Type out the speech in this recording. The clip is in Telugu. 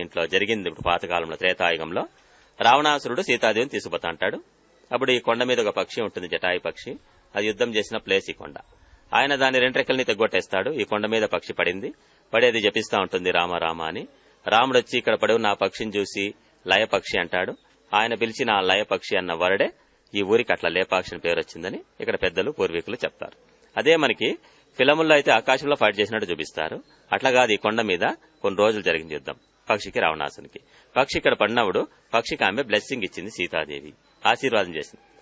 దీంట్లో జరిగింది ఇప్పుడు పాతకాలంలో త్రేతాయుగంలో రావణాసురుడు సీతాదేవిని తీసుకుపోతా అంటాడు అప్పుడు ఈ కొండ మీద ఒక పక్షి ఉంటుంది జటాయి పక్షి అది యుద్ధం చేసిన ప్లేస్ ఈ కొండ ఆయన దాని రెండు రెక్కల్ని తెగ్గొట్టేస్తాడు ఈ కొండ మీద పక్షి పడింది పడి అది జపిస్తా ఉంటుంది రామ రామ అని రాముడు వచ్చి ఇక్కడ పడి ఉన్న ఆ పక్షిని చూసి లయ పక్షి అంటాడు ఆయన పిలిచిన ఆ లయ పక్షి అన్న వరడే ఈ ఊరికి అట్లా లేపాక్షి అని పేరు వచ్చిందని ఇక్కడ పెద్దలు పూర్వీకులు చెప్తారు అదే మనకి ఫిలముల్లో అయితే ఆకాశంలో ఫైట్ చేసినట్టు చూపిస్తారు అట్లా కాదు ఈ కొండ మీద కొన్ని రోజులు జరిగింది యుద్ధం పక్షికి రావణాసునికి పక్షి ఇక్కడ పడినప్పుడు పక్షికి ఆమె బ్లెస్సింగ్ ఇచ్చింది సీతాదేవి ఆశీర్వాదం చేసింది